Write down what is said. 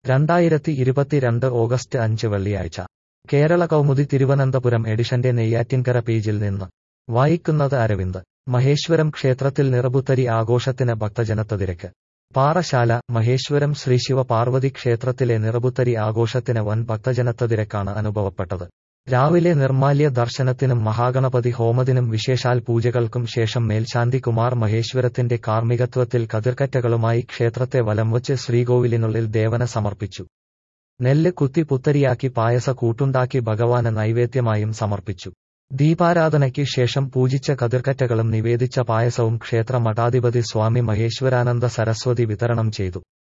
രണ്ടായിരത്തി ഇരുപത്തിരണ്ട് ഓഗസ്റ്റ് അഞ്ച് വെള്ളിയാഴ്ച കേരള കൗമുദി തിരുവനന്തപുരം എഡിഷന്റെ നെയ്യാറ്റിൻകര പേജിൽ നിന്ന് വായിക്കുന്നത് അരവിന്ദ് മഹേശ്വരം ക്ഷേത്രത്തിൽ നിറപുത്തരി ആഘോഷത്തിന് ഭക്തജനത്തതിരക്ക് പാറശാല മഹേശ്വരം ശ്രീ ശിവ പാർവതി ക്ഷേത്രത്തിലെ നിറപുത്തരി ആഘോഷത്തിന് വൻ ഭക്തജനത്തതിരക്കാണ് അനുഭവപ്പെട്ടത് രാവിലെ നിർമാല്യ ദർശനത്തിനും മഹാഗണപതി ഹോമത്തിനും വിശേഷാൽ പൂജകൾക്കും ശേഷം മേൽശാന്തി കുമാർ മഹേശ്വരത്തിന്റെ കാർമ്മികത്വത്തിൽ കതിർക്കറ്റകളുമായി ക്ഷേത്രത്തെ വലംവച്ച് ശ്രീകോവിലിനുള്ളിൽ ദേവന സമർപ്പിച്ചു നെല്ല് കുത്തി പുത്തരിയാക്കി പായസ കൂട്ടുണ്ടാക്കി ഭഗവാന് നൈവേദ്യമായും സമർപ്പിച്ചു ദീപാരാധനയ്ക്ക് ശേഷം പൂജിച്ച കതിർക്കറ്റകളും നിവേദിച്ച പായസവും ക്ഷേത്ര മഠാധിപതി സ്വാമി മഹേശ്വരാനന്ദ സരസ്വതി വിതരണം ചെയ്തു